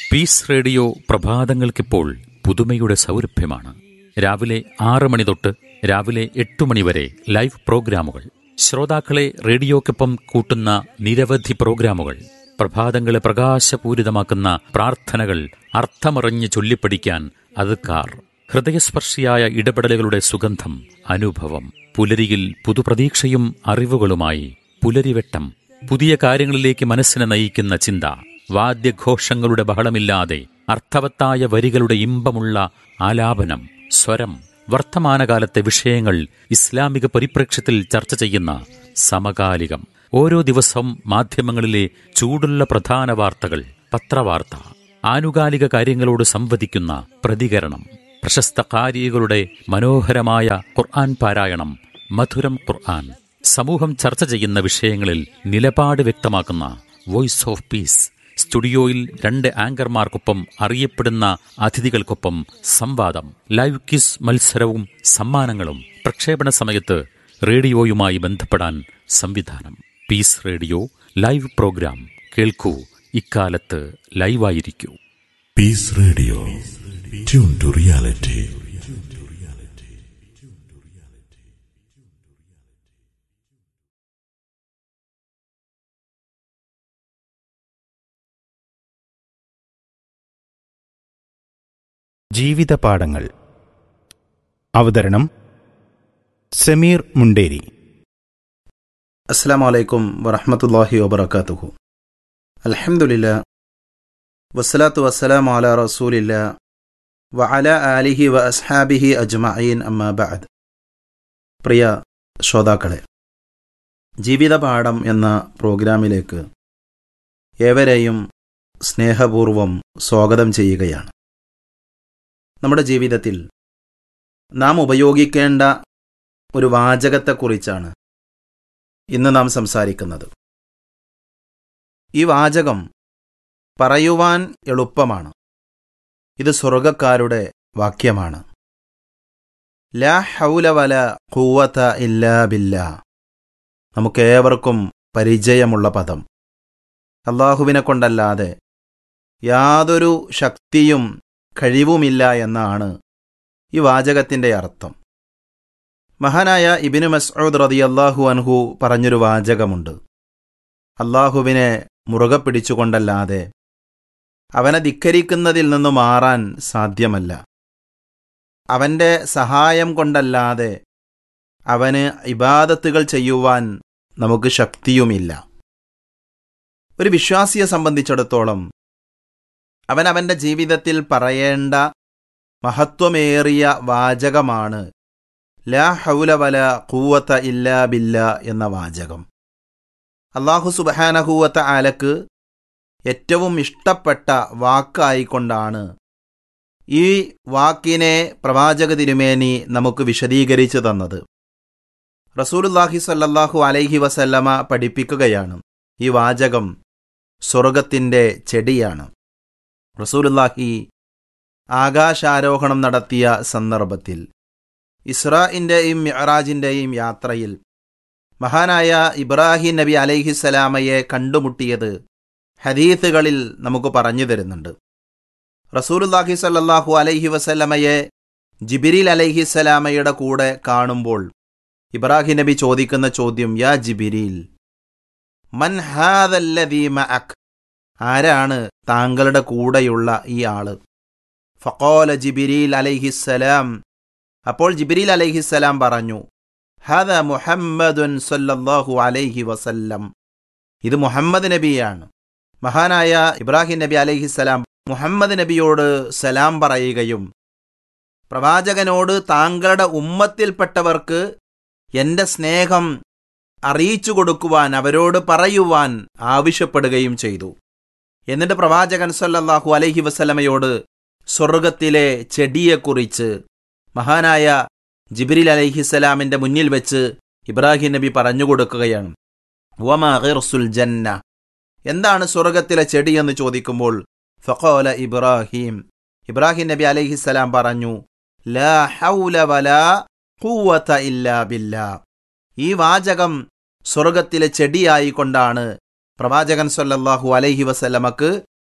Piece radio പ്രഭാതങ്ങൾക്കിപ്പോൾ പുതുമയുടെ സൗരഭ്യമാണ് രാവിലെ ആറ് മണി തൊട്ട് രാവിലെ എട്ട് മണി വരെ ലൈവ് പ്രോഗ്രാമുകൾ ശ്രോതാക്കളെ റേഡിയോക്കൊപ്പം കൂട്ടുന്ന നിരവധി പ്രോഗ്രാമുകൾ പ്രഭാതങ്ങളെ പ്രകാശപൂരിതമാക്കുന്ന പ്രാർത്ഥനകൾ അർത്ഥമറിഞ്ഞ് ചൊല്ലിപ്പഠിക്കാൻ അതുക്കാർ ഹൃദയസ്പർശിയായ ഇടപെടലുകളുടെ സുഗന്ധം അനുഭവം പുലരിയിൽ പുതുപ്രതീക്ഷയും അറിവുകളുമായി പുലരിവെട്ടം പുതിയ കാര്യങ്ങളിലേക്ക് മനസ്സിനെ നയിക്കുന്ന ചിന്ത വാദ്യഘോഷങ്ങളുടെ ബഹളമില്ലാതെ അർത്ഥവത്തായ വരികളുടെ ഇമ്പമുള്ള ആലാപനം സ്വരം വർത്തമാനകാലത്തെ വിഷയങ്ങൾ ഇസ്ലാമിക പരിപ്രേക്ഷ്യത്തിൽ ചർച്ച ചെയ്യുന്ന സമകാലികം ഓരോ ദിവസവും മാധ്യമങ്ങളിലെ ചൂടുള്ള പ്രധാന വാർത്തകൾ പത്രവാർത്ത ആനുകാലിക കാര്യങ്ങളോട് സംവദിക്കുന്ന പ്രതികരണം പ്രശസ്ത കാരികളുടെ മനോഹരമായ ഖുർആൻ പാരായണം മധുരം ഖുർആൻ സമൂഹം ചർച്ച ചെയ്യുന്ന വിഷയങ്ങളിൽ നിലപാട് വ്യക്തമാക്കുന്ന വോയിസ് ഓഫ് പീസ് സ്റ്റുഡിയോയിൽ രണ്ട് ആങ്കർമാർക്കൊപ്പം അറിയപ്പെടുന്ന അതിഥികൾക്കൊപ്പം സംവാദം ലൈവ് ക്വിസ് മത്സരവും സമ്മാനങ്ങളും പ്രക്ഷേപണ സമയത്ത് റേഡിയോയുമായി ബന്ധപ്പെടാൻ സംവിധാനം പീസ് റേഡിയോ ലൈവ് പ്രോഗ്രാം കേൾക്കൂ ഇക്കാലത്ത് ലൈവായിരിക്കൂ Peace Radio. Tune to reality. ജീവിതപാഠങ്ങൾ അവതരണം സമീർ മുണ്ടേരി അസ്സാം വലൈക്കും വറഹമത്തല്ലാഹി വബർക്കാത്തുഹു അലഹമുല്ല വസ്സലാത്തു വസ്സലാം അല റസൂലില്ല വ അല ആലിഹി വ അസ്ഹാബിഹി അജ്മഈൻ അമ്മ ബഅദ് പ്രിയ ശ്രോതാക്കളെ ജീവിതപാഠം എന്ന പ്രോഗ്രാമിലേക്ക് ഏവരെയും സ്നേഹപൂർവം സ്വാഗതം ചെയ്യുകയാണ് നമ്മുടെ ജീവിതത്തിൽ നാം ഉപയോഗിക്കേണ്ട ഒരു വാചകത്തെക്കുറിച്ചാണ് ഇന്ന് നാം സംസാരിക്കുന്നത് ഈ വാചകം പറയുവാൻ എളുപ്പമാണ് ഇത് സ്വർഗക്കാരുടെ വാക്യമാണ് ലാ ഹൗല വല ഖുവത ഇല്ലാ ബില്ലാ നമുക്കേവർക്കും പരിചയമുള്ള പദം അള്ളാഹുവിനെ കൊണ്ടല്ലാതെ യാതൊരു ശക്തിയും കഴിവുമില്ല എന്നാണ് ഈ വാചകത്തിൻ്റെ അർത്ഥം മഹാനായ ഇബിനു മസ്ഊദ് റതിയല്ലാഹു അൻഹു പറഞ്ഞൊരു വാചകമുണ്ട് അള്ളാഹുവിനെ മുറുകെ പിടിച്ചുകൊണ്ടല്ലാതെ അവനെ ധിക്കരിക്കുന്നതിൽ നിന്ന് മാറാൻ സാധ്യമല്ല അവൻ്റെ സഹായം കൊണ്ടല്ലാതെ അവന് ഇബാദത്തുകൾ ചെയ്യുവാൻ നമുക്ക് ശക്തിയുമില്ല ഒരു വിശ്വാസിയെ സംബന്ധിച്ചിടത്തോളം അവൻ അവൻ്റെ ജീവിതത്തിൽ പറയേണ്ട മഹത്വമേറിയ വാചകമാണ് ലാ ഹൗല വല കൂവത്ത ഇല്ലാ ബില്ല എന്ന വാചകം അള്ളാഹു സുബഹാനഹൂവത്ത ആലക്ക് ഏറ്റവും ഇഷ്ടപ്പെട്ട വാക്കായിക്കൊണ്ടാണ് ഈ വാക്കിനെ പ്രവാചക തിരുമേനി നമുക്ക് വിശദീകരിച്ചു തന്നത് റസൂലുല്ലാഹി സല്ലല്ലാഹു അലൈഹി വസല്ലമ പഠിപ്പിക്കുകയാണ് ഈ വാചകം സ്വർഗത്തിൻ്റെ ചെടിയാണ് റസൂലുല്ലാഹി ആകാശാരോഹണം നടത്തിയ സന്ദർഭത്തിൽ ഇസ്രാഇൻ്റെയും മിഅറാജിൻ്റെയും യാത്രയിൽ മഹാനായ ഇബ്രാഹിം നബി അലൈഹിസ്സലാമയെ കണ്ടുമുട്ടിയത് ഹദീത്തുകളിൽ നമുക്ക് പറഞ്ഞു തരുന്നുണ്ട് റസൂലുല്ലാഹി സല്ലല്ലാഹു അലൈഹി വസല്ലമയെ ജിബിരിൽ അലൈഹിസ്സലാമയുടെ കൂടെ കാണുമ്പോൾ ഇബ്രാഹിം നബി ചോദിക്കുന്ന ചോദ്യം യാ ജിബിരിൽ മൻ ഹാദല്ലദീ മഅക് ആരാണ് താങ്കളുടെ കൂടെയുള്ള ഈ ആള് ഫഖോല ജിബിരിൽ അലൈഹിസ്സലാം അപ്പോൾ ജിബിരിൽ അലൈഹിസ്സലാം പറഞ്ഞു ഹദ മുഹമ്മദുൻ സല്ലല്ലാഹു അലൈഹി വസല്ലം ഇത് മുഹമ്മദ് നബിയാണ് മഹാനായ ഇബ്രാഹിം നബി അലൈഹിസ്സലാം മുഹമ്മദ് നബിയോട് സലാം പറയുകയും പ്രവാചകനോട് താങ്കളുടെ ഉമ്മത്തിൽപ്പെട്ടവർക്ക് എൻ്റെ സ്നേഹം അറിയിച്ചു കൊടുക്കുവാൻ അവരോട് പറയുവാൻ ആവശ്യപ്പെടുകയും ചെയ്തു എന്നിട്ട് പ്രവാചകൻ സല്ലല്ലാഹു അലൈഹി വസല്ലമയോട് സ്വർഗത്തിലെ ചെടിയെക്കുറിച്ച് മഹാനായ ജിബ്രിൽ അലൈഹിസ്സലാമിന്റെ മുന്നിൽ വെച്ച് ഇബ്രാഹിം നബി പറഞ്ഞു കൊടുക്കുകയാണ് വമസുൽ ജന്ന എന്താണ് സ്വർഗത്തിലെ ചെടി എന്ന് ചോദിക്കുമ്പോൾ ഫഖോല ഇബ്രാഹിം ഇബ്രാഹിം നബി അലൈഹിസ്സലാം പറഞ്ഞു ലാ ഹൗല വലാ ഖുവത ഇല്ലാ ബില്ലാ ഈ വാചകം സ്വർഗത്തിലെ ചെടിയായിക്കൊണ്ടാണ് പ്രവാചകൻ സല്ലല്ലാഹു അലൈഹി വസല്ലമക്ക്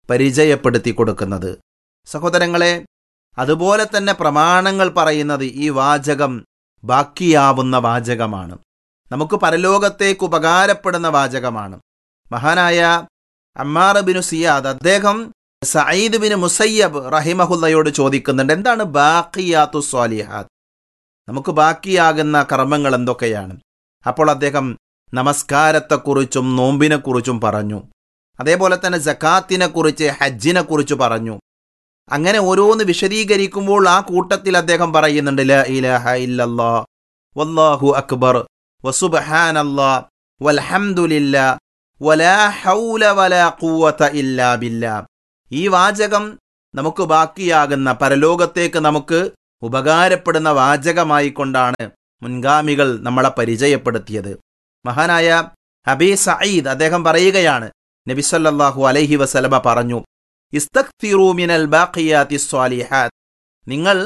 പരിചയപ്പെടുത്തി കൊടുക്കുന്നത് സഹോദരങ്ങളെ അതുപോലെ തന്നെ പ്രമാണങ്ങൾ പറയുന്നത് ഈ വാചകം ബാക്കിയാവുന്ന വാചകമാണ് നമുക്ക് പരലോകത്തേക്ക് ഉപകാരപ്പെടുന്ന വാചകമാണ് മഹാനായ അമ്മാർ ബിനു സിയാദ് അദ്ദേഹം സയ്യിദ് ബിൻ മുസയ്യബ് റഹിമഹുല്ലയോട് ചോദിക്കുന്നുണ്ട് എന്താണ് ബാക്കിയാത്തു സ്വാലിഹാത്ത് നമുക്ക് ബാക്കിയാകുന്ന കർമ്മങ്ങൾ എന്തൊക്കെയാണ് അപ്പോൾ അദ്ദേഹം നമസ്കാരത്തെക്കുറിച്ചും നോമ്പിനെക്കുറിച്ചും പറഞ്ഞു അതേപോലെ തന്നെ ജക്കാത്തിനെക്കുറിച്ച് ഹജ്ജിനെക്കുറിച്ച് പറഞ്ഞു അങ്ങനെ ഓരോന്ന് വിശദീകരിക്കുമ്പോൾ ആ കൂട്ടത്തിൽ അദ്ദേഹം പറയുന്നുണ്ട് ല ഇലാഹ ഇല്ലല്ലാ വല്ലാഹു അക്ബർ വസുബ്ഹാനല്ലാ വൽഹംദുലില്ലാ വലാ ഹൗല വലാ ഖുവത ഇല്ലാ ബില്ലാ ഈ വാചകം നമുക്ക് ബാക്കിയാകുന്ന പരലോകത്തേക്ക് നമുക്ക് ഉപകാരപ്പെടുന്ന വാചകമായി കൊണ്ടാണ് മുൻഗാമികൾ നമ്മളെ പരിചയപ്പെടുത്തിയത് മഹാനായ അബി സയ്യിദ് അദ്ദേഹം പറയുകയാണ് നബി സല്ലല്ലാഹു അലൈഹി വസല്ലമ പറഞ്ഞു ഇസ്തക്തിറൂ മിനൽ ബാഖിയാത്തി സ്വാലിഹാത്ത് നിങ്ങൾ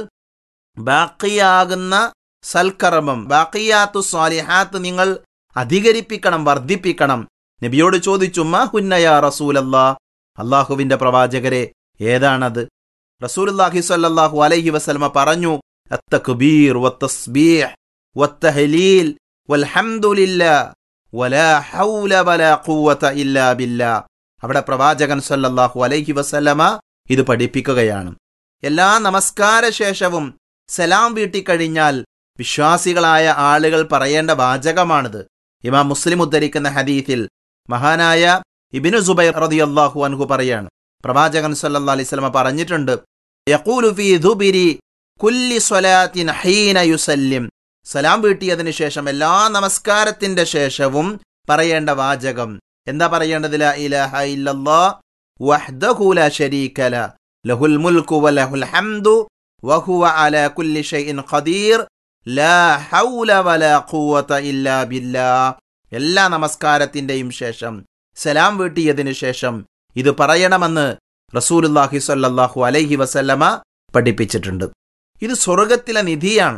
ബാക്കിയാകുന്ന സൽക്കർമ്മം ബാക്കിയാത്തു സ്വാലിഹാത്ത് നിങ്ങൾ അധികരിപ്പിക്കണം വർദ്ധിപ്പിക്കണം നബിയോട് ചോദിച്ചു മാ ഹുന്നയാ റസൂലല്ലാ അള്ളാഹുവിന്റെ പ്രവാചകരെ ഏതാണത് റസൂലുള്ളാഹി സ്വല്ലല്ലാഹു അലൈഹി വസല്ലമ പറഞ്ഞു അത്തക്ബീർ വത്തസ്ബീഹ് വത്തഹലീൽ വൽഹംദുലില്ലാ വലാ ഹൗല വലാ ഖുവത ഇല്ലാ ബില്ലാ അവിടെ പ്രവാചകൻ സല്ലല്ലാഹു അലൈഹി വസല്ലമ ഇത് പഠിപ്പിക്കുകയാണ് എല്ലാ നമസ്കാര ശേഷവും സലാം വീട്ടിക്കഴിഞ്ഞാൽ വിശ്വാസികളായ ആളുകൾ പറയേണ്ട വാചകമാണിത് ഇമാം മുസ്ലിം ഉദ്ധരിക്കുന്ന ഹദീസിൽ മഹാനായ ഇബിനു സുബൈർ റളിയല്ലാഹു അൻഹു പറയാണ് പ്രവാചകൻ സല്ലല്ലാഹു അലൈഹി വസല്ലമ പറഞ്ഞിട്ടുണ്ട് യഖൂലു ഫീ ദുബിരി കുല്ലി സ്വലാത്തിൻ ഹീന യുസല്ലിം സലാം വീട്ടിയതിനു ശേഷം എല്ലാ നമസ്കാരത്തിന്റെ ശേഷവും പറയേണ്ട വാചകം എന്താ പറയേണ്ടത് ലാ ഇലാഹ ഇല്ലല്ലാ വഹ്ദഹു ലാ ശരീക ല ലഹുൽ മുൽക്കു വലഹുൽ ഹംദു വഹുവ അലാ കുല്ലി ഷൈഇൻ ഖദീർ ലാ ഹൗല വലാ ഖുവത ഇല്ലാ ബില്ലാ എല്ലാ നമസ്കാരത്തിന്റെയും ശേഷം സലാം വീട്ടിയതിനു ശേഷം ഇത് പറയണമെന്ന് റസൂലുല്ലാഹി സ്വല്ലല്ലാഹു അലൈഹി വസല്ലമ പഠിപ്പിച്ചിട്ടുണ്ട് ഇത് സ്വർഗത്തിലെ നിധിയാണ്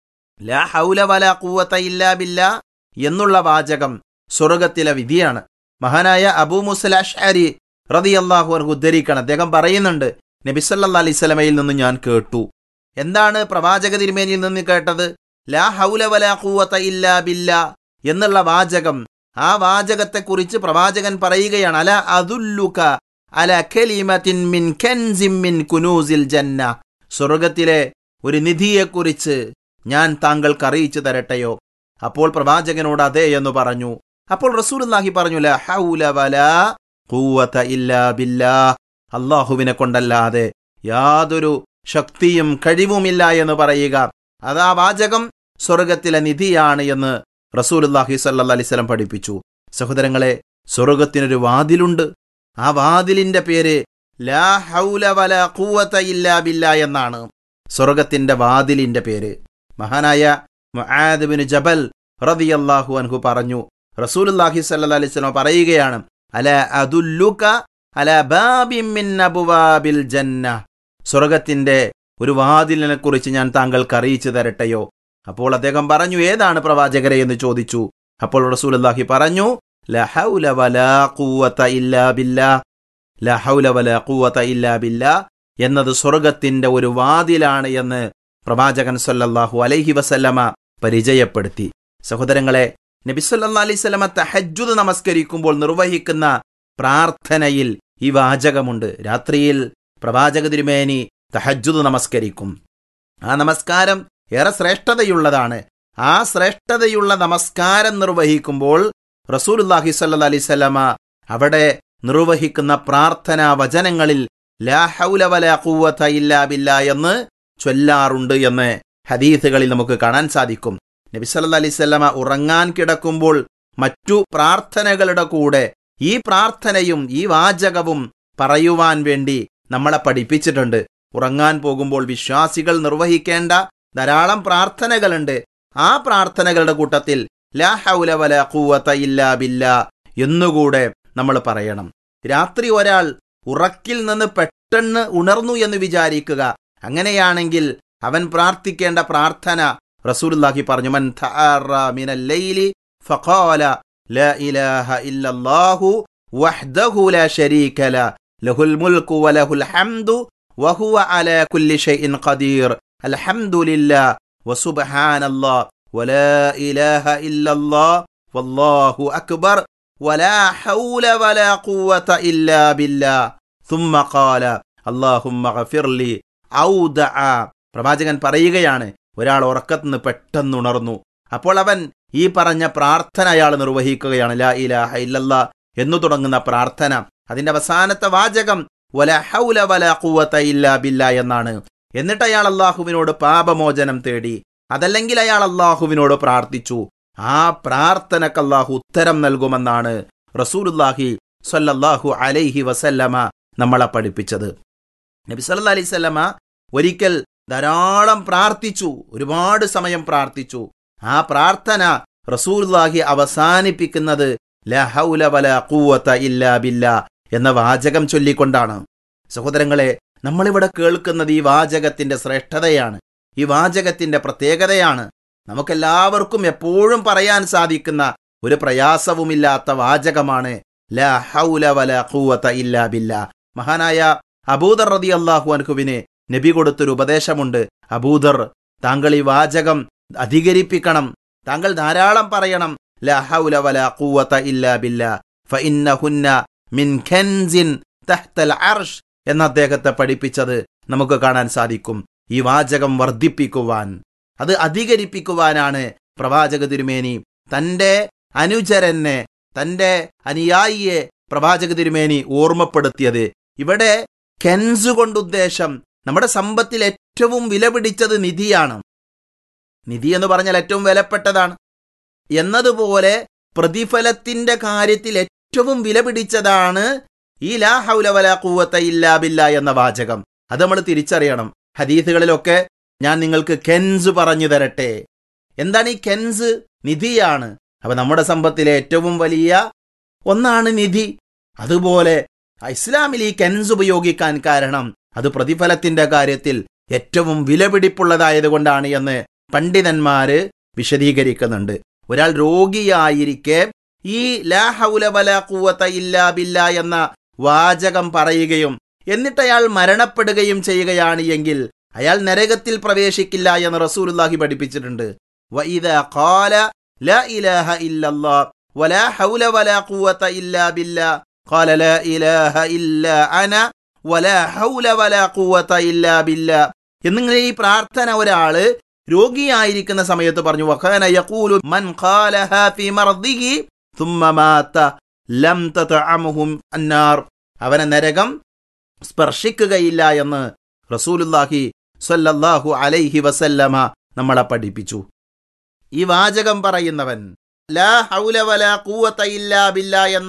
ലാ ഹൗല വലാ ഖുവത ഇല്ലാ ബില്ലാ എന്നുള്ള വാചകം സ്വർഗത്തിലെ വിധിയാണ് മഹാനായ അബൂ മുസൽ അഷ്അരി റളിയല്ലാഹു അൻഹു ഉദ്ധരിക്കണം അദ്ദേഹം പറയുന്നുണ്ട് നബി സല്ലല്ലാഹു അലൈഹി വസല്ലമയിൽ നിന്ന് ഞാൻ കേട്ടു എന്താണ് പ്രവാചക തിരുമേനിയിൽ നിന്ന് കേട്ടത് ലാ ഹൗല വലാ ഖുവത ഇല്ലാ ബില്ലാ എന്നുള്ള വാചകം ആ വാചകത്തെക്കുറിച്ച് പ്രവാചകൻ പറയുകയാണ് അല അതുല്ലുക അല കലിമത്തിൻ മിൻ കൻസിൻ മിൻ കുനൂസിൽ ജന്ന സ്വർഗത്തിലെ ഒരു നിധിയെക്കുറിച്ച് ഞാൻ താങ്കൾക്ക് അറിയിച്ചു തരട്ടെയോ അപ്പോൾ പ്രവാചകനോട് അതെ എന്ന് പറഞ്ഞു അപ്പോൾ റസൂലുള്ളാഹി പറഞ്ഞു ല ഹൗല വലാ ഖുവത ഇല്ലാ ബില്ലാ അള്ളാഹുവിനെ കൊണ്ടല്ലാതെ യാതൊരു ശക്തിയും കഴിവുമില്ല എന്ന് പറയുക അതാ വാചകം സ്വർഗത്തിലെ നിധിയാണ് എന്ന് റസൂലുള്ളാഹി സല്ലല്ലാഹി അലൈഹി വസല്ലം പഠിപ്പിച്ചു സഹോദരങ്ങളെ സ്വർഗത്തിനൊരു വാതിലുണ്ട് ആ വാതിലിന്റെ പേര് ലാ ഹൗല വലാ ഖുവത ഇല്ലാ ബില്ലാ എന്നാണ് സ്വർഗത്തിന്റെ വാതിലിന്റെ പേര് മഹാനായ മുആദ് ബിൻ ജബൽ റളിയല്ലാഹു അൻഹു പറഞ്ഞു റസൂലുള്ളാഹി സ്വല്ലല്ലാഹി അലൈഹി വസല്ലം പറയുകയാണ് അല അദുല്ലുക അല ബാബിൻ മിൻ അബ്വാബിൽ ജന്ന സ്വർഗത്തിന്റെ ഒരു വാതിലിനെ കുറിച്ച് ഞാൻ താങ്കൾക്ക് അറിയിച്ചു തരട്ടെയോ അപ്പോൾ അദ്ദേഹം പറഞ്ഞു ഏതാണ് പ്രവാചകരെ എന്ന് ചോദിച്ചു അപ്പോൾ റസൂലുള്ളാഹി പറഞ്ഞു ല ഹൗല വലാ ഖുവത ഇല്ലാ ബില്ലാ ല ഹൗല വലാ ഖുവത ഇല്ലാ ബില്ലാ എന്നത് സ്വർഗത്തിന്റെ ഒരു വാതിലാണ് എന്ന് പ്രവാചകൻ സല്ലല്ലാഹു അലൈഹി വസല്ലമ പരിചയപ്പെടുത്തി സഹോദരങ്ങളെ നബി സല്ലല്ലാഹു അലൈഹി വസല്ലമ തഹജ്ജുദ് നമസ്കരിക്കുമ്പോൾ നിർവഹിക്കുന്ന പ്രാർത്ഥനയിൽ ഈ വാചകമുണ്ട് രാത്രിയിൽ പ്രവാചക തിരുമേനി തഹജ്ജുദ് നമസ്കരിക്കും ആ നമസ്കാരം ഏറെ ശ്രേഷ്ഠതയുള്ളതാണ് ആ ശ്രേഷ്ഠതയുള്ള നമസ്കാരം നിർവഹിക്കുമ്പോൾ റസൂലുല്ലാഹി സല്ലല്ലാഹു അലൈഹി വസല്ലമ അവിടെ നിർവഹിക്കുന്ന പ്രാർത്ഥനാ വചനങ്ങളിൽ ലാ ഹൗല വലാ ഖുവത ഇല്ലാ ബില്ലാ എന്ന് ചൊല്ലാറുണ്ട് എന്ന് ഹദീസുകളിൽ നമുക്ക് കാണാൻ സാധിക്കും നബി സല്ലല്ലാഹു അലൈഹി വസല്ലമ ഉറങ്ങാൻ കിടക്കുമ്പോൾ മറ്റു പ്രാർത്ഥനകളുടെ കൂടെ ഈ പ്രാർത്ഥനയും ഈ വാചകവും പറയുവാൻ വേണ്ടി നമ്മളെ പഠിപ്പിച്ചിട്ടുണ്ട് ഉറങ്ങാൻ പോകുമ്പോൾ വിശ്വാസികൾ നിർവഹിക്കേണ്ട ധാരാളം പ്രാർത്ഥനകളുണ്ട് ആ പ്രാർത്ഥനകളുടെ കൂട്ടത്തിൽ ലാ ഹൗല വലാ ഖുവത ഇല്ലാ ബില്ലാ എന്നുകൂടെ നമ്മൾ പറയണം രാത്രി ഒരാൾ ഉറക്കിൽ നിന്ന് പെട്ടെന്ന് ഉണർന്നു എന്ന് വിചാരിക്കുക അങ്ങനെയാണെങ്കിൽ അവൻ പ്രാർത്ഥിക്കേണ്ട പ്രാർത്ഥന റസൂലുള്ളാഹി പറഞ്ഞു മൻ തആറ മിനൽ ലൈലി ഫഖാല ലാ ഇലാഹ ഇല്ലല്ലാഹു വഹ്ദഹു ലാ ശരീക ല ലഹുൽ മുൽക്കു വലഹുൽ ഹംദു വഹുവ അല കുല്ലി ഷൈഇൻ ഖദീർ അൽഹംദുലില്ലാ വസുബ്ഹാനല്ലാ വലാ ഇലാഹ ഇല്ലല്ലാ വല്ലാഹു അക്ബർ ولا حول ولا قوة إلا بالله ثم قال اللهم اغفر لي أو دعا പ്രവാചകൻ പറയുകയാണ് ഒരാൾ ഉറക്കത്തുനിന്ന് പെട്ടെന്ന് ഉണർന്നു അപ്പോൾ അവൻ ഈ പറഞ്ഞ പ്രാർത്ഥന അയാൾ നിർവഹിക്കുകയാണ് ലാ ഇലാഹ ഇല്ലല്ലാ എന്നു തുടങ്ങുന്ന പ്രാർത്ഥന അതിന്റെ അവസാനത്തെ വാചകം വല ഹൗല വല ഖുവത ഇല്ലാ ബില്ലാ എന്നാണ് എന്നിട്ട് അയാൾ അള്ളാഹുവിനോട് പാപമോചനം തേടി അതല്ലെങ്കിൽ അയാൾ അള്ളാഹുവിനോട് പ്രാർത്ഥിച്ചു ആ പ്രാർത്ഥനക്ക് അള്ളാഹു ഉത്തരം നൽകുമെന്നാണ് റസൂലുല്ലാഹി സ്വല്ലല്ലാഹു അലൈഹി വസല്ലമ നമ്മളെ പഠിപ്പിച്ചത് നബി സല്ല അലൈഹി സ്വല്ലമ ഒരിക്കൽ ധാരാളം പ്രാർത്ഥിച്ചു ഒരുപാട് സമയം പ്രാർത്ഥിച്ചു ആ പ്രാർത്ഥന റസൂലുല്ലാഹി അവസാനിപ്പിക്കുന്നത് ല ഹൗല വല ഖുവത ഇല്ലാ ബില്ലാ എന്ന വാചകം ചൊല്ലിക്കൊണ്ടാണ് സഹോദരങ്ങളെ നമ്മളിവിടെ കേൾക്കുന്നത് ഈ വാചകത്തിന്റെ ശ്രേഷ്ഠതയാണ് ഈ വാചകത്തിന്റെ പ്രത്യേകതയാണ് നമുക്കെല്ലാവർക്കും എപ്പോഴും പറയാൻ സാധിക്കുന്ന ഒരു പ്രയാസവുമില്ലാത്ത വാചകമാണ് ല ഹൗല വല ഖുവത ഇല്ലാ ബില്ലാ മഹാനായ അബൂദർ റതി അള്ളാഹു അൻഹുവിന് നബി കൊടുത്തൊരു ഉപദേശമുണ്ട് അബൂദർ താങ്കൾ ഈ വാചകം അധികരിപ്പിക്കണം താങ്കൾ ധാരാളം പറയണം ല ഹൗല വല ഖുവത ഇല്ലാ ബില്ലാ ഫഇന്നഹുന്ന മിൻ ഖൻസിൻ തഹ്തൽ അർഷ് എന്ന് അദ്ദേഹത്തെ പഠിപ്പിച്ചത് നമുക്ക് കാണാൻ സാധിക്കും ഈ വാചകം വർദ്ധിപ്പിക്കുവാൻ അത് അധികരിപ്പിക്കുവാനാണ് പ്രവാചക തിരുമേനി തന്റെ അനുചരനെ തന്റെ അനുയായിയെ പ്രവാചക തിരുമേനി ഓർമ്മപ്പെടുത്തിയത് ഇവിടെ കെൻസ് കൊണ്ട് ഉദ്ദേശം നമ്മുടെ സമ്പത്തിൽ ഏറ്റവും വിലപിടിച്ചത് നിധിയാണ് നിധി എന്ന് പറഞ്ഞാൽ ഏറ്റവും വിലപ്പെട്ടതാണ് എന്നതുപോലെ പ്രതിഫലത്തിന്റെ കാര്യത്തിൽ ഏറ്റവും വിലപിടിച്ചതാണ് ഈ ലാ ഹൗല വല കൂവത്ത ഇല്ലാ ബില്ല എന്ന വാചകം അത് നമ്മൾ തിരിച്ചറിയണം ഹദീസുകളിലൊക്കെ ഞാൻ നിങ്ങൾക്ക് കെൻസ് പറഞ്ഞു തരട്ടെ എന്താണ് ഈ കെൻസ് നിധിയാണ് അപ്പൊ നമ്മുടെ സമ്പത്തിലെ ഏറ്റവും വലിയ ഒന്നാണ് നിധി അതുപോലെ ഇസ്ലാമിൽ ഈ കെൻസ് ഉപയോഗിക്കാൻ കാരണം അത് പ്രതിഫലത്തിന്റെ കാര്യത്തിൽ ഏറ്റവും വിലപിടിപ്പുള്ളതായതുകൊണ്ടാണ് എന്ന് പണ്ഡിതന്മാര് വിശദീകരിക്കുന്നുണ്ട് ഒരാൾ രോഗിയായിരിക്കെ ഈ ലാ ഹൗല വല കൂവത്ത ഇല്ലാ ബില്ല എന്ന വാചകം പറയുകയും എന്നിട്ട് അയാൾ മരണപ്പെടുകയും ചെയ്യുകയാണ് എങ്കിൽ അയാൾ നരകത്തിൽ പ്രവേശിക്കില്ല എന്ന് റസൂലുള്ളാഹി പഠിപ്പിച്ചിട്ടുണ്ട് വഇദാ ഖാല ലാ ഇലാഹ ഇല്ലല്ലാ വലാ ഹൗല വലാ ഖുവത ഇല്ലാ ബില്ലാ ഖാല ലാ ഇലാഹ ഇല്ലാ അന വലാ ഹൗല വലാ ഖുവത ഇല്ലാ ബില്ലാ എന്നിങ്ങനെ ഈ പ്രാർത്ഥന ഒരാള് രോഗിയായിരിക്കുന്ന സമയത്ത് പറഞ്ഞു വഖാന യഖൂലു മൻ ഖാലഹാ ഫീ മർദിഹി ثم മാത ലം തതഅമുഹും അന്നാർ അവനെ നരകം സ്പർശിക്കുകയില്ല എന്ന് റസൂലുല്ലാഹി സ്വല്ലല്ലാഹു അലൈഹി വസല്ലമ നമ്മളെ പഠിപ്പിച്ചു ഈ വാചകം പറയുന്നവൻ ലാ ഹൗല വലാ ഖുവത ഇല്ലാ ബില്ലാ എന്ന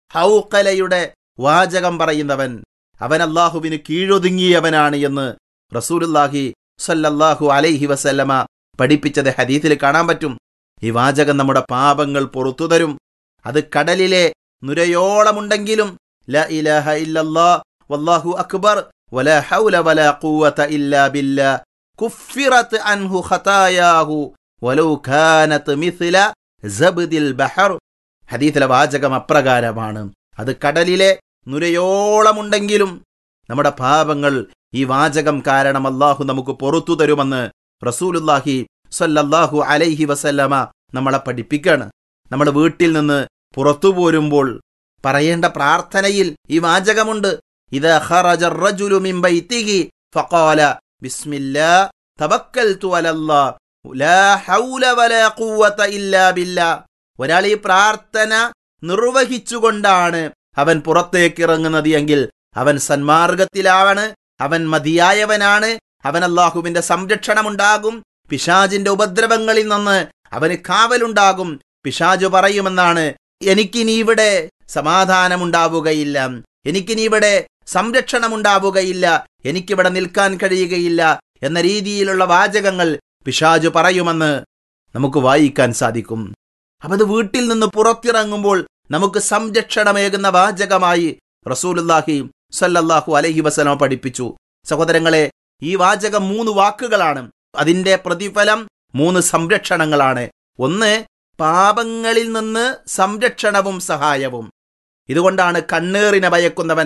ഹൗഖലയുടെ വാചകം പറയുന്നവൻ അവൻ അള്ളാഹുവിന് കീഴൊതുങ്ങിയവനാണ് എന്ന് റസൂലുല്ലാഹി സ്വല്ലല്ലാഹു അലൈഹി വസല്ലമ പഠിപ്പിച്ചത് ഹദീസിൽ കാണാൻ പറ്റും ഈ വാചകം നമ്മുടെ പാപങ്ങൾ പുറത്തു തരും അത് കടലിലെ നുരയോളമുണ്ടെങ്കിലും ല ഇലാഹ ഇല്ലല്ലാ വല്ലാഹു അക്ബർ വലാ ഹൗല വലാ ഖുവത ഇല്ലാ ബില്ലാ കുഫിറത് അൻഹു ഖതായാഹു വലൗ കാനത് മിഥ്ല സബ്ദിൽ ബഹർ ഹദീസിലെ വാചകം അപ്രകാരമാണ് അത് കടലിലെ നുരയോളമുണ്ടെങ്കിലും നമ്മുടെ പാപങ്ങൾ ഈ വാചകം കാരണം അള്ളാഹു നമുക്ക് പുറത്തു തരുമെന്ന് റസൂലുല്ലാഹി സ്വല്ലല്ലാഹു അലൈഹി വസല്ലമ നമ്മളെ പഠിപ്പിക്കാണ് നമ്മുടെ വീട്ടിൽ നിന്ന് പുറത്തു പോരുമ്പോൾ പറയേണ്ട പ്രാർത്ഥനയിൽ ഈ വാചകമുണ്ട് ഇത് ഖറജ الرجل من بيته فقال بسم الله توكلت على الله لا حول ولا قوة إلا بالله ഒരാൾ ഈ പ്രാർത്ഥന നിർവഹിച്ചുകൊണ്ടാണ് അവൻ പുറത്തേക്ക് ഇറങ്ങുന്നത് എങ്കിൽ അവൻ സന്മാർഗത്തിലാണ് അവൻ മതിയായവനാണ് അവൻ അള്ളാഹുവിന്റെ സംരക്ഷണമുണ്ടാകും പിശാജിന്റെ ഉപദ്രവങ്ങളിൽ നിന്ന് അവന് കാവലുണ്ടാകും പിശാജു പറയുമെന്നാണ് എനിക്കിനി ഇവിടെ സമാധാനമുണ്ടാവുകയില്ല എനിക്കിനി ഇവിടെ സംരക്ഷണമുണ്ടാവുകയില്ല എനിക്കിവിടെ നിൽക്കാൻ കഴിയുകയില്ല എന്ന രീതിയിലുള്ള വാചകങ്ങൾ പിശാജു പറയുമെന്ന് നമുക്ക് വായിക്കാൻ സാധിക്കും അപ്പൊ അത് വീട്ടിൽ നിന്ന് പുറത്തിറങ്ങുമ്പോൾ നമുക്ക് സംരക്ഷണമേകുന്ന വാചകമായി റസൂലുല്ലാഹി സല്ലല്ലാഹു അലൈഹി വസല്ലം പഠിപ്പിച്ചു സഹോദരങ്ങളെ ഈ വാചകം മൂന്ന് വാക്കുകളാണ് അതിന്റെ പ്രതിഫലം മൂന്ന് സംരക്ഷണങ്ങളാണ് ഒന്ന് പാപങ്ങളിൽ നിന്ന് സംരക്ഷണവും സഹായവും ഇതുകൊണ്ടാണ് കണ്ണേറിനെ ഭയക്കുന്നവൻ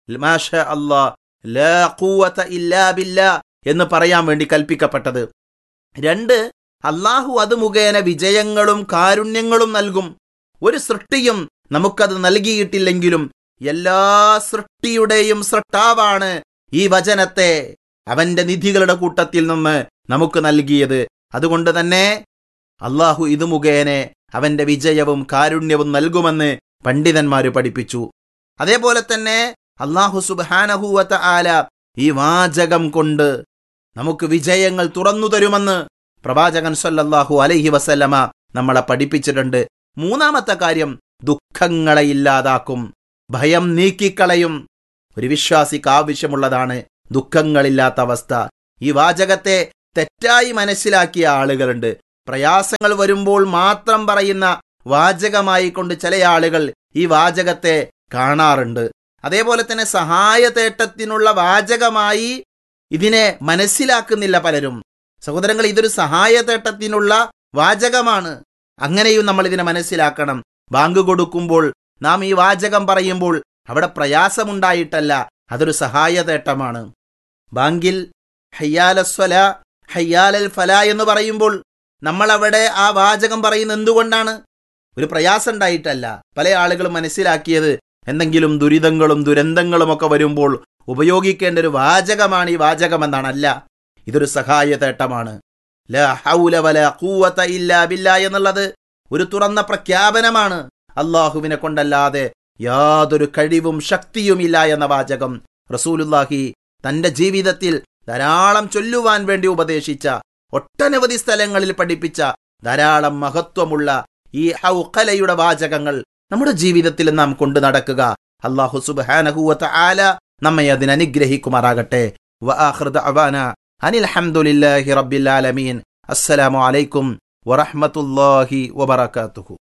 മാഷ അല്ലാ ലാ ഖുവത ഇല്ലാ ബില്ലാ എന്ന് പറയാൻ വേണ്ടി കൽപ്പിക്കപ്പെട്ടത് രണ്ട് അള്ളാഹു അത് മുഖേന വിജയങ്ങളും കാരുണ്യങ്ങളും നൽകും ഒരു സൃഷ്ടിയും നമുക്കത് നൽകിയിട്ടില്ലെങ്കിലും എല്ലാ സൃഷ്ടിയുടെയും സൃഷ്ടാവാണ് ഈ വചനത്തെ അവന്റെ നിധികളുടെ കൂട്ടത്തിൽ നിന്ന് നമുക്ക് നൽകിയത് അതുകൊണ്ട് തന്നെ അള്ളാഹു ഇത് മുഖേന അവന്റെ വിജയവും കാരുണ്യവും നൽകുമെന്ന് പണ്ഡിതന്മാര് പഠിപ്പിച്ചു അതേപോലെ തന്നെ അള്ളാഹു സുബാനഹൂവത്ത ആല ഈ വാചകം കൊണ്ട് നമുക്ക് വിജയങ്ങൾ തുറന്നു തരുമെന്ന് പ്രവാചകൻ സല്ലല്ലാഹു അലൈഹി വസല്ലമ നമ്മളെ പഠിപ്പിച്ചിട്ടുണ്ട് മൂന്നാമത്തെ കാര്യം ദുഃഖങ്ങളെ ഇല്ലാതാക്കും ഭയം നീക്കിക്കളയും ഒരു വിശ്വാസിക്ക് ആവശ്യമുള്ളതാണ് ദുഃഖങ്ങളില്ലാത്ത അവസ്ഥ ഈ വാചകത്തെ തെറ്റായി മനസ്സിലാക്കിയ ആളുകളുണ്ട് പ്രയാസങ്ങൾ വരുമ്പോൾ മാത്രം പറയുന്ന വാചകമായി കൊണ്ട് ചില ആളുകൾ ഈ വാചകത്തെ കാണാറുണ്ട് അതേപോലെ തന്നെ സഹായതേട്ടത്തിനുള്ള വാചകമായി ഇതിനെ മനസ്സിലാക്കുന്നില്ല പലരും സഹോദരങ്ങൾ ഇതൊരു സഹായതേട്ടത്തിനുള്ള വാചകമാണ് അങ്ങനെയും നമ്മൾ ഇതിനെ മനസ്സിലാക്കണം ബാങ്ക് കൊടുക്കുമ്പോൾ നാം ഈ വാചകം പറയുമ്പോൾ അവിടെ പ്രയാസമുണ്ടായിട്ടല്ല അതൊരു സഹായതേട്ടമാണ് ബാങ്കിൽ ഹയ്യാലസ്വല ഹയ്യാലൽ ഫല എന്ന് പറയുമ്പോൾ നമ്മൾ അവിടെ ആ വാചകം പറയുന്നത് എന്തുകൊണ്ടാണ് ഒരു പ്രയാസം ഉണ്ടായിട്ടല്ല പല ആളുകളും മനസ്സിലാക്കിയത് എന്തെങ്കിലും ദുരിതങ്ങളും ദുരന്തങ്ങളും ഒക്കെ വരുമ്പോൾ ഉപയോഗിക്കേണ്ട ഒരു വാചകമാണ് ഈ വാചകമെന്നാണ് അല്ല ഇതൊരു സഹായതേട്ടമാണ് ലാ ഹൗല വല ഖൂവത ഇല്ലാ ബില്ലാ എന്നുള്ളത് ഒരു തുറന്ന പ്രഖ്യാപനമാണ് അള്ളാഹുവിനെ കൊണ്ടല്ലാതെ യാതൊരു കഴിവും ശക്തിയുമില്ല എന്ന വാചകം റസൂലുല്ലാഹി തന്റെ ജീവിതത്തിൽ ധാരാളം ചൊല്ലുവാൻ വേണ്ടി ഉപദേശിച്ച ഒട്ടനവധി സ്ഥലങ്ങളിൽ പഠിപ്പിച്ച ധാരാളം മഹത്വമുള്ള ഈ ഹൗഖലയുടെ വാചകങ്ങൾ നമ്മുടെ ജീവിതത്തിൽ നാം കൊണ്ടു നടക്കുക അള്ളാഹു സുബ്ഹാനഹുവത ആല നമ്മെ അതിന് അനുഗ്രഹിക്കുമാറാകട്ടെ വആഖിറു ദഅവാന അനിൽ ഹംദുലില്ലാഹി റബ്ബിൽ ആലമീൻ അസ്സലാമു അലൈക്കും വറഹ്മത്തുള്ളാഹി വബറകാതുഹു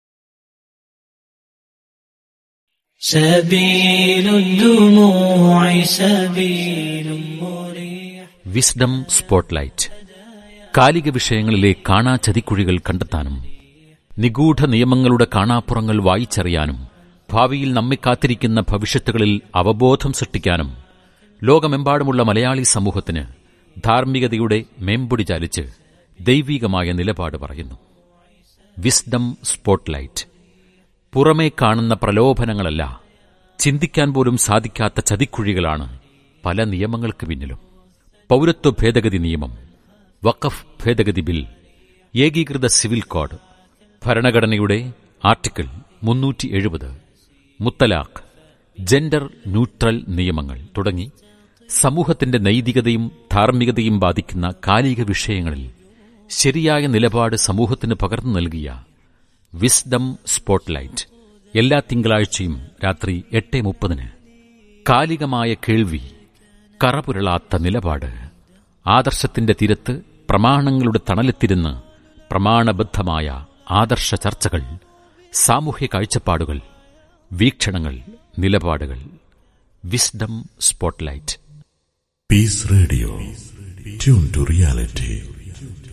سبيل الدموع سبيل مريح വിസ്ഡം സ്പോട്ട്ലൈറ്റ് കാലിക വിഷയങ്ങളിലെ കാണാ ചതിക്കുഴികൾ കണ്ടെത്താനും നിഗൂഢ നിയമങ്ങളുടെ കാണാപ്പുറങ്ങൾ വായിച്ചറിയാനും ഭാവിയിൽ നമ്മെ കാത്തിരിക്കുന്ന ഭവിഷ്യത്തുകളിൽ അവബോധം സൃഷ്ടിക്കാനും ലോകമെമ്പാടുമുള്ള മലയാളി സമൂഹത്തിന് ധാർമ്മികതയുടെ മേമ്പൊടി ചാലിച്ച് ദൈവീകമായ നിലപാട് പറയുന്നു വിസ്ഡം സ്പോട്ട്ലൈറ്റ് പുറമേ കാണുന്ന പ്രലോഭനങ്ങളല്ല ചിന്തിക്കാൻ പോലും സാധിക്കാത്ത ചതിക്കുഴികളാണ് പല നിയമങ്ങൾക്ക് പിന്നിലും പൗരത്വ ഭേദഗതി നിയമം വഖഫ് ഭേദഗതി ബിൽ ഏകീകൃത സിവിൽ കോഡ് ഭരണഘടനയുടെ ആർട്ടിക്കിൾ മുന്നൂറ്റി എഴുപത് മുത്തലാഖ് ജെൻഡർ ന്യൂട്രൽ നിയമങ്ങൾ തുടങ്ങി സമൂഹത്തിന്റെ നൈതികതയും ധാർമ്മികതയും ബാധിക്കുന്ന കാലിക വിഷയങ്ങളിൽ ശരിയായ നിലപാട് സമൂഹത്തിന് പകർന്നു നൽകിയ വിസ്ഡം സ്പോട്ട്ലൈറ്റ് എല്ലാ തിങ്കളാഴ്ചയും രാത്രി എട്ട് മുപ്പതിന് കാലികമായ കേൾവി കറപുരളാത്ത നിലപാട് ആദർശത്തിന്റെ തീരത്ത് പ്രമാണങ്ങളുടെ തണലെത്തിരുന്ന് പ്രമാണബദ്ധമായ ആദർശ ചർച്ചകൾ സാമൂഹ്യ കാഴ്ചപ്പാടുകൾ വീക്ഷണങ്ങൾ നിലപാടുകൾ wisdom spotlight Peace Radio. Tune to reality.